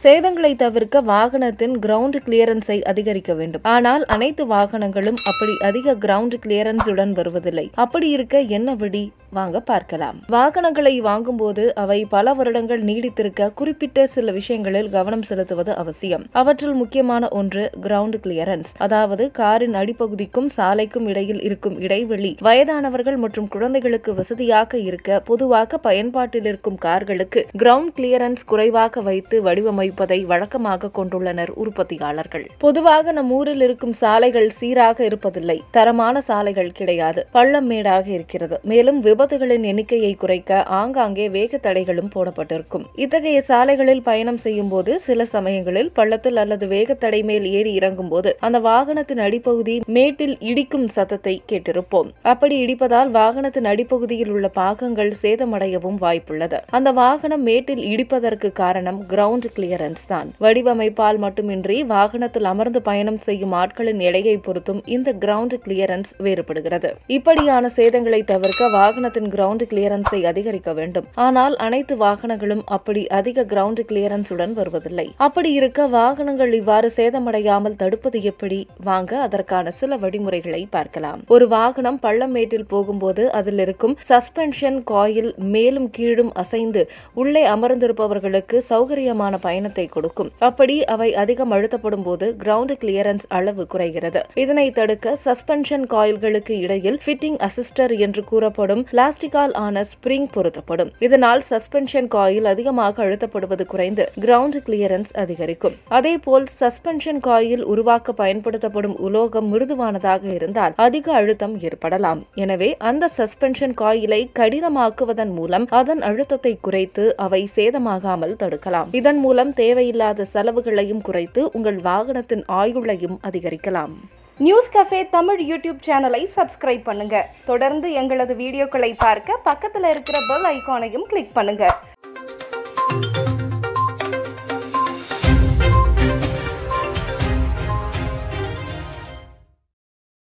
சேதங்களை தவிர்க்க வாகனத்தின் கிரவுண்ட் கிளியரன்ஸை அதிகரிக்க வேண்டும் ஆனால் அனைத்து வாகனங்களும் அப்படி அதிக கிரவுண்ட் கிளியரன்ஸுடன் வருவதில்லை அப்படி இருக்க என்ன வழி வாங்க பார்க்கலாம் வாகனங்களை வாங்கும்போது அவை பல வருடங்கள் நீடித்திருக்க குறிப்பிட்ட சில விஷயங்களில் கவனம் செலுத்துவது அவசியம் அவற்றில் முக்கியமான ஒன்று கிரவுண்ட் கிளியரன்ஸ் அதாவது காரின் அடிப்பகுதிக்கும் சாலைக்கும் இடையில் இருக்கும் இடைவெளி வயதானவர்கள் மற்றும் குழந்தைகளுக்கு வசதியாக இருக்க பொதுவாக பயன்பாட்டில் இருக்கும் கார்களுக்கு கிரவுண்ட் கிளியரன்ஸ் குறைவாக வைத்து வடிவமைப்பதை வழக்கமாக கொண்டுள்ளனர் உற்பத்தியாளர்கள் பொதுவாக நம் ஊரில் இருக்கும் சாலைகள் சீராக இருப்பதில்லை தரமான சாலைகள் கிடையாது பள்ளம் மேடாக இருக்கிறது மேலும் விபத்துகளின் எண்ணிக்கையை குறைக்க ஆங்காங்கே வேக தடைகளும் போடப்பட்டிருக்கும் இத்தகைய சாலைகளில் பயணம் செய்யும் போது சில சமயங்களில் பள்ளத்தில் அல்லது வேகத்தடை மேல் ஏறி இறங்கும் போது அந்த வாகனத்தின் அடிப்பகுதி மேட்டில் இடிக்கும் சத்தத்தை கேட்டிருப்போம் அப்படி இடிப்பதால் வாகனத்தின் அடிப்பகுதியில் உள்ள பாகங்கள் சேதமடையவும் வாய்ப்புள்ளது அந்த வாகனம் மேட்டில் இடிப்பதற்கு காரணம் கிரவுண்ட் கிளியரன்ஸ் தான் வடிவமைப்பால் மட்டுமின்றி வாகனத்தில் அமர்ந்து பயணம் செய்யும் ஆட்களின் எடையை பொறுத்தும் இந்த கிரவுண்ட் கிளியரன்ஸ் வேறுபடுகிறது இப்படியான சேதங்களை தவிர்க்க வாகனத்தின் கிரவுண்ட் கிளியரன்ஸை அதிகரிக்க வேண்டும் ஆனால் அனைத்து வாகனங்களும் அப்படி அதிக கிரவுண்ட் கிளியரன்ஸுடன் வருவதில்லை அப்படி இருக்க வாகனங்கள் இவ்வாறு சேதமடையாமல் தடுப்பது எப்படி வாங்க அதற்கான சில வழிமுறைகளை பார்க்கலாம் ஒரு வாகனம் பள்ளம் மேட்டில் போகும்போது அதில் இருக்கும் சஸ்பென்ஷன் காயில் மேலும் கீழும் அசைந்து உள்ளே அமர்ந்திருப்பவர்களுக்கு சௌகரியமான பயணத்தை கொடுக்கும் அப்படி அவை அதிகம் அழுத்தப்படும் போது கிரவுண்ட் கிளியரன்ஸ் அளவு குறைகிறது இதனை தடுக்க சஸ்பென்ஷன் காயில்களுக்கு இடையில் ஃபிட்டிங் அசிஸ்டர் என்று கூறப்படும் பிளாஸ்டிக்கால் ஆன ஸ்பிரிங் பொருத்தப்படும் இதனால் சஸ்பென்ஷன் காயில் அதிகமாக அழுத்தப்படுவது குறைந்து கிரவுண்ட் கிளியரன்ஸ் அதிகரிக்கும் அதேபோல் சஸ்பென்ஷன் காயில் உருவாக்க பயன்படுத்தப்படும் உலோகம் மிருதுவானதாக இருந்தால் அதிக அழுத்தம் ஏற்படலாம் எனவே அந்த சஸ்பென்ஷன் காயிலை கடினமாக்குவதன் மூலம் அதன் அழுத்தத்தை குறைத்து அவை சேதமாகாமல் தடுக்கலாம் இதன் மூலம் தேவையில்லாத செலவுகளையும் குறைத்து உங்கள் வாகனத்தின் ஆயுளையும் அதிகரிக்கலாம் நியூஸ் கஃபே தமிழ் யூடியூப் சேனலை சப்ஸ்கிரைப் பண்ணுங்க தொடர்ந்து எங்களது வீடியோக்களை பார்க்க பக்கத்தில் இருக்கிற பெல் ஐகானையும் கிளிக் பண்ணுங்க